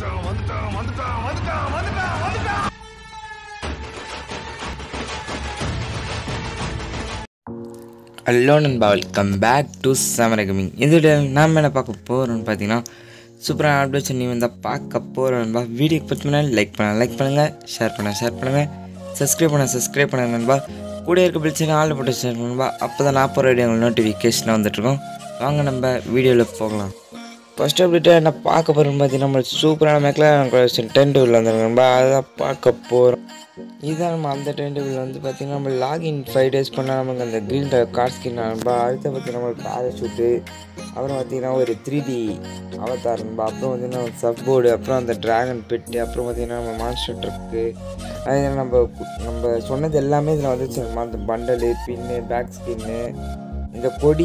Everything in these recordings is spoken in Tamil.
ஹலோ நண்பா welcome back to Samara gaming இதோட நாம் என்ன பார்க்க போகிறோம்னு பார்த்தீங்கன்னா சூப்பரான அப்டேட்ஸ் நீ வந்தால் பார்க்க போகிறோம் நண்பா வீடியோக்கு பற்றி முன்னாடி லைக் பண்ண லைக் பண்ணுங்கள் ஷேர் பண்ண ஷேர் பண்ணுங்கள் சப்ஸ்கிரைப் பண்ண சப்ஸ்கிரைப் பண்ணுங்க நண்பா கூட இருக்க பிடிச்சிங்க ஆள் போட்டு ஷேர் நண்பா அப்போ தான் நான் போகிற வீடியோ உங்களுக்கு நோட்டிஃபிகேஷன் வந்துட்டுருக்கோம் வாங்க நம்ம வீடியோவில் போகலாம் ஃபர்ஸ்ட் அப்டேட்டாக என்ன பார்க்க போகிறோம் பார்த்தீங்கன்னா நம்ம சூப்பரான மேக்கில் டென் டேபிள் வந்துருக்கோம்பா அதை பார்க்க போகிறோம் இதுதான் நம்ம அந்த டைம் டேபிள் வந்து பார்த்திங்கன்னா நம்ம லாகின் ஃபைவ் டேஸ் பண்ணால் நமக்கு அந்த க்ரீன் கார் ஸ்கின் நண்பா அடுத்து பார்த்தீங்கன்னா நம்மளுக்கு பேராஷூட்டு அப்புறம் பார்த்தீங்கன்னா ஒரு த்ரீ டி அவதார் நண்பா அப்புறம் பார்த்தீங்கன்னா சப் போர்டு அப்புறம் அந்த ட்ராகன் பெட்டு அப்புறம் பார்த்தீங்கன்னா நம்ம மான்ஸ்டர் ட்ரக்கு அது நம்ம நம்ம சொன்னது எல்லாமே இதில் வந்துச்சு நண்பா. அந்த பண்டலு பின்னு பேக் ஸ்கின்னு இந்த கொடி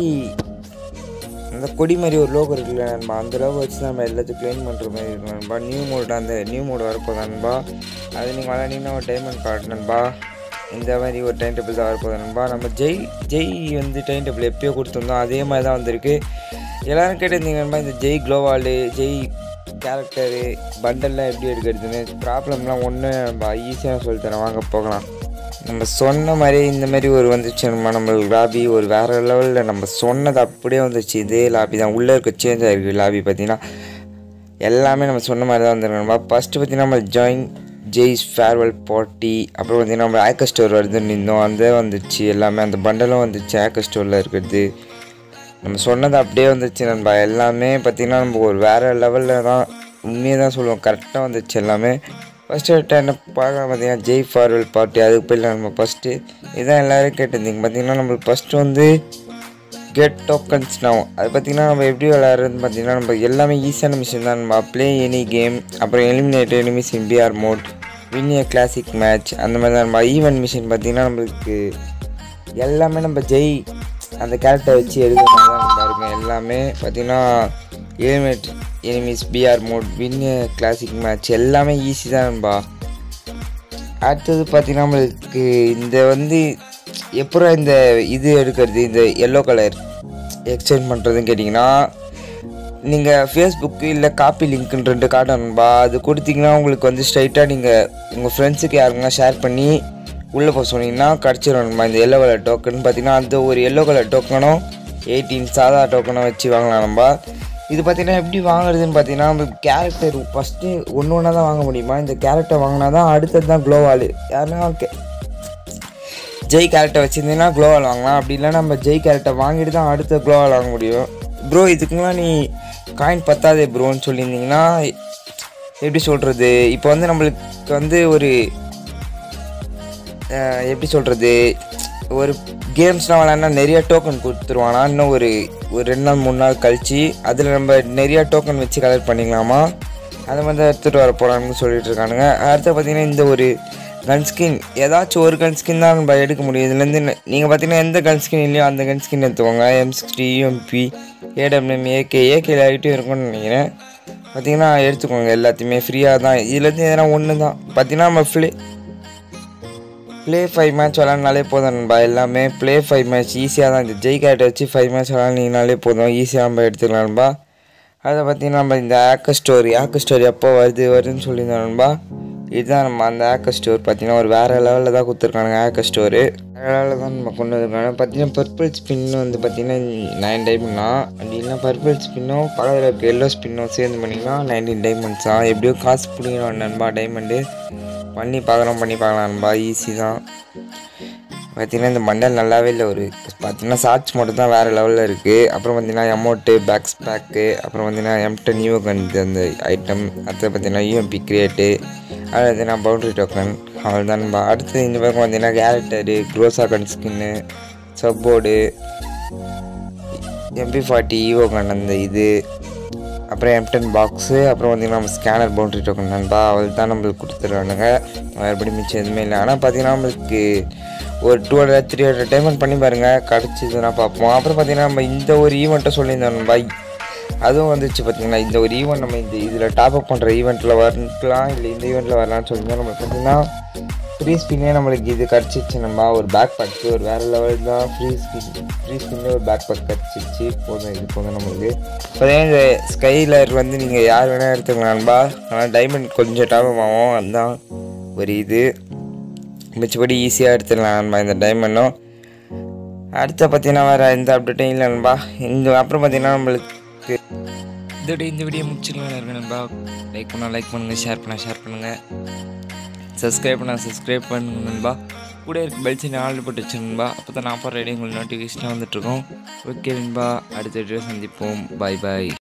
அந்த கொடி மாதிரி ஒரு லோகோ இருக்குல்ல நண்பா அந்த லோகோ வச்சு தான் நம்ம எல்லாத்தையும் க்ளைம் பண்ணுற மாதிரி இருக்கும் நண்பா நியூ மோட் அந்த நியூ மோட் வரப்போகுது நண்பா அது நீங்கள் விளாண்டிங்கன்னா ஒரு டைமண்ட் கார்டு நண்பா இந்த மாதிரி ஒரு டைம் டேபிள் தான் வரப்போகுது நண்பா நம்ம ஜெய் ஜெய் வந்து டைம் டேபிள் எப்பயோ கொடுத்துருந்தோம் அதே மாதிரி தான் வந்திருக்கு எல்லோரும் கேட்டிருந்தீங்க நண்பா இந்த ஜெய் க்ளோவாலு ஜெய் கேரக்டரு பண்டல்லாம் எப்படி எடுக்கிறதுன்னு ப்ராப்ளம்லாம் ஒன்று நம்ம ஈஸியாக சொல்லித்தரேன் வாங்க போகலாம் நம்ம சொன்ன மாதிரி இந்த மாதிரி ஒரு வந்துச்சு நம்ம நம்மளுக்கு லாபி ஒரு வேறு லெவலில் நம்ம சொன்னது அப்படியே வந்துச்சு இதே லாபி தான் உள்ளே இருக்க சேஞ்ச் ஆகிருக்கு லாபி பார்த்தீங்கன்னா எல்லாமே நம்ம சொன்ன மாதிரி தான் வந்துருக்கு நம்ம ஃபஸ்ட்டு பார்த்தீங்கன்னா நம்ம ஜாயின் ஜெய்ஸ் ஃபேர்வெல் பார்ட்டி அப்புறம் பார்த்தீங்கன்னா நம்ம ஆக்கர் ஸ்டோர் வருதுன்னு இருந்தோம் அந்த வந்துச்சு எல்லாமே அந்த பண்டலும் வந்துச்சு ஆக்கர் ஸ்டோரில் இருக்கிறது நம்ம சொன்னது அப்படியே வந்துச்சு நண்பா எல்லாமே பார்த்திங்கன்னா நம்ம ஒரு வேறு லெவலில் தான் உண்மையை தான் சொல்லுவோம் கரெக்டாக வந்துச்சு எல்லாமே ஃபஸ்ட்டு என்ன பார்க்கலாம் பார்த்தீங்கன்னா ஜெய் ஃபார்வெல் பார்ட்டி அதுக்கு போயிடலாம் நம்ம ஃபஸ்ட்டு இதான் எல்லோரும் கேட்டிருந்தீங்க பார்த்தீங்கன்னா நம்மளுக்கு ஃபஸ்ட்டு வந்து கெட் டோக்கன்ஸ் now அது பார்த்திங்கன்னா நம்ம எப்படி விளையாடுறதுன்னு பார்த்தீங்கன்னா நம்ம எல்லாமே ஈஸியான மிஷின் தான் நம்ம ப்ளே எனி கேம் அப்புறம் eliminate enemies in BR mode win a classic match அந்த மாதிரி தான் நம்ம ஈவென்ட் மிஷின் பார்த்திங்கன்னா நம்மளுக்கு எல்லாமே நம்ம ஜெய் அந்த கேரக்டர் வச்சு எடுக்கிற மாதிரி தான் நம்ம இருக்கும் எல்லாமே பார்த்திங்கன்னா eliminate enemies BR mode win a classic match எல்லாமே ஈஸி தான் நண்பா அடுத்தது பார்த்தீங்கன்னா நம்மளுக்கு இந்த வந்து எப்போ இந்த இது எடுக்கிறது இந்த எல்லோ கலர் எக்ஸ்சேஞ்ச் பண்ணுறதுன்னு கேட்டிங்கன்னா நீங்கள் ஃபேஸ்புக்கு இல்லை காப்பி லிங்க்குன்னு ரெண்டு காட்டணும்பா அது கொடுத்தீங்கன்னா உங்களுக்கு வந்து ஸ்ட்ரைட்டாக நீங்கள் உங்கள் ஃப்ரெண்ட்ஸுக்கு யாருங்கன்னா ஷேர் பண்ணி உள்ளே போக சொன்னீங்கன்னா கிடச்சிடணும்பா இந்த எல்லோ கலர் டோக்கன் பார்த்தீங்கன்னா அந்த ஒரு எல்லோ கலர் டோக்கனும் எயிட்டீன் சாதா டோக்கனும் வச்சு வாங்கலாம் நண்பா இது பார்த்தீங்கன்னா எப்படி வாங்குறதுன்னு பார்த்தீங்கன்னா நம்ம கேரக்டர் ஃபஸ்ட்டு ஒன்று ஒன்றா தான் வாங்க முடியுமா இந்த கேரக்டர் வாங்கினா தான் அடுத்தது தான் க்ளோவால் யாருன்னா கே ஜெய் கேரக்டர் வச்சுருந்தீங்கன்னா க்ளோவால் வாங்கலாம் அப்படி இல்லைன்னா நம்ம ஜெய் கேரக்டர் வாங்கிட்டு தான் அடுத்த க்ளோவால் வாங்க முடியும் ப்ரோ இதுக்குலாம் நீ காயின் பத்தாதே ப்ரோன்னு சொல்லியிருந்தீங்கன்னா எப்படி சொல்கிறது இப்போ வந்து நம்மளுக்கு வந்து ஒரு அஹ், எப்படி சொல்கிறது ஒரு கேம்ஸ்லாம் விளாட்னா நிறைய டோக்கன் கொடுத்துருவானா இன்னும் ஒரு ஒரு ரெண்டு நாள் மூணு நாள் கழிச்சு அதில் நம்ம நிறைய டோக்கன் வச்சு கலெக்ட் பண்ணிக்கலாமா அதை வந்து எடுத்துகிட்டு வர போகிறாங்கன்னு சொல்லிட்டு இருக்கானுங்க அடுத்து பார்த்தீங்கன்னா இந்த ஒரு கன் ஸ்கின் ஏதாச்சும் ஒரு கன் ஸ்கின் தான் நம்ம எடுக்க முடியும் இதுலேருந்து நீங்கள் பார்த்தீங்கன்னா எந்த கன் ஸ்கின் இல்லையோ அந்த கன் ஸ்கின் எடுத்துக்கோங்க M sixty UMP AWM AK AK லைட்டும் இருக்கும்னு நினைக்கிறேன் பார்த்தீங்கன்னா எடுத்துக்கோங்க எல்லாத்தையுமே ஃப்ரீயாக தான் இதுலேருந்து எதனா ஒன்று தான் பார்த்தீங்கன்னா நம்ம ஃப்ளே ப்ளே ஃபைவ் மேட்ச் விளாட்னாலே போதும் நண்பா எல்லாமே ப்ளே ஃபைவ் மேட்ச் ஈஸியாக தான் இந்த ஜெய் கேரட் வச்சு ஃபைவ் மேட்ச் விளாட்னீங்கனாலே போதும் ஈஸியாக நம்ம எடுத்துக்கலாம் நண்பா அதை பார்த்தீங்கன்னா நம்ம இந்த ஆக்கர் ஸ்டோரி ஆக்கர் ஸ்டோரி எப்போ வருது வருதுன்னு சொல்லியிருந்தோம் நண்பா இதுதான் நம்ம அந்த ஆக்கர் ஸ்டோர் பார்த்தீங்கன்னா ஒரு வேறு லெவலில் தான் கொடுத்துருக்கானுங்க ஆக்கர் ஸ்டோரு வேறு லெவலில் தான் நம்ம கொண்டு வந்திருக்காங்க பார்த்தீங்கன்னா பர்பிள் ஸ்பின் வந்து பார்த்தீங்கன்னா நைன் டைமண்ட்னா அப்படி இல்லைனா பர்பிள் ஸ்பின்னும் பக்கத்தில் இருக்க எல்லோ ஸ்பின்னும் சேர்ந்து பண்ணிங்கன்னா நைன்டீன் டைமண்ட்ஸ் தான் எப்படியோ காசு பிடிக்கணும் நண்பா டைமண்டு பண்ணி பார்க்குறோம் பண்ணி பார்க்கலாம் நண்பா ஈஸி தான் பார்த்தீங்கன்னா இந்த மண்டல் நல்லாவே இல்லை ஒரு பார்த்தீங்கன்னா ஷார்ட்ஸ் மட்டும் தான் வேறு லெவலில் இருக்குது அப்புறம் பார்த்தீங்கன்னா எமௌண்ட்டு பேக்ஸ் பேக்கு அப்புறம் பார்த்தீங்கன்னா எம்டன் நியூ கண்டு அந்த ஐட்டம் அடுத்து பார்த்தீங்கன்னா யூஎம்பி கிரியேட்டு அது பார்த்தீங்கன்னா பவுண்ட்ரி டோக்கன் அவள் தான் நண்பா அடுத்து இந்த பக்கம் பார்த்தீங்கன்னா கேரக்டரு க்ரோஸா கன் ஸ்கின்னு support MP forty evo gun அந்த இது அப்புறம் எம்டன் பாக்ஸு அப்புறம் பார்த்தீங்கன்னா நம்ம ஸ்கேனர் பவுண்ட்ரி டோக்கன் நண்பா அவள் தான் நம்மளுக்கு கொடுத்துருவானுங்க மறுபடி மிச்சம் எதுவுமே இல்லை ஆனால் பார்த்தீங்கன்னா நம்மளுக்கு ஒரு two hundred three hundred diamond பண்ணி பாருங்கள் கிடச்சிதுன்னா பார்ப்போம் அப்புறம் பார்த்தீங்கன்னா நம்ம இந்த ஒரு ஈவெண்ட்டை சொல்லியிருந்தோம் நண்பா அதுவும் வந்துச்சு பார்த்தீங்கன்னா இந்த ஒரு ஈவெண்ட் நம்ம இந்த இதில் டாப் அப் பண்ணுற ஈவெண்ட்டில் வரலாம் இல்லை இந்த ஈவெண்ட்டில் வரலாம்னு சொல்லியிருந்தோம் நம்ம பார்த்தீங்கன்னா ஃப்ரீ ஸ்பின்னே நம்மளுக்கு இது கிடச்சிச்சு நம்ம ஒரு பேக் பேக்கு ஒரு வேறு லெவல் தான் ஃப்ரீ ஸ்பின் ஃப்ரீ ஸ்பின்னே ஒரு பேக் பேக் கிடச்சிச்சு போதும் இது போதும் நம்மளுக்கு பார்த்தீங்கன்னா இந்த ஸ்கைலர் வந்து நீங்கள் யார் வேணால் எடுத்துக்கலாம் நண்பா ஆனால் டைமண்ட் கொஞ்சம் டைம் ஆகும் அதுதான் ஒரு இது மிச்சபடி ஈஸியாக எடுத்துடலாம் நண்பா இந்த டைமண்டும் அடுத்த பார்த்தீங்கன்னா வேறு எந்த அப்டேட்டும் இல்லை நண்பா இங்கே அப்புறம் பார்த்தீங்கன்னா நம்மளுக்கு இதோட இந்த வீடியோ முடிச்சுக்கலாம் இருக்கு நண்பா லைக் பண்ணால் லைக் பண்ணுங்கள் ஷேர் பண்ணால் ஷேர் பண்ணுங்கள் சப்ஸ்கிரைப் பண்ணால் சப்ஸ்கிரைப் பண்ணுங்க நண்பா கூட இருக்க பெல் சின்ன ஆள் போட்டு வச்சு நண்பா அப்போ தான் நான் போகிற ரெடி உங்களுக்கு நோட்டிஃபிகேஷனாக வந்துட்டுருக்கோம் ஓகே நண்பா அடுத்த வீடியோ சந்திப்போம் பாய் பாய்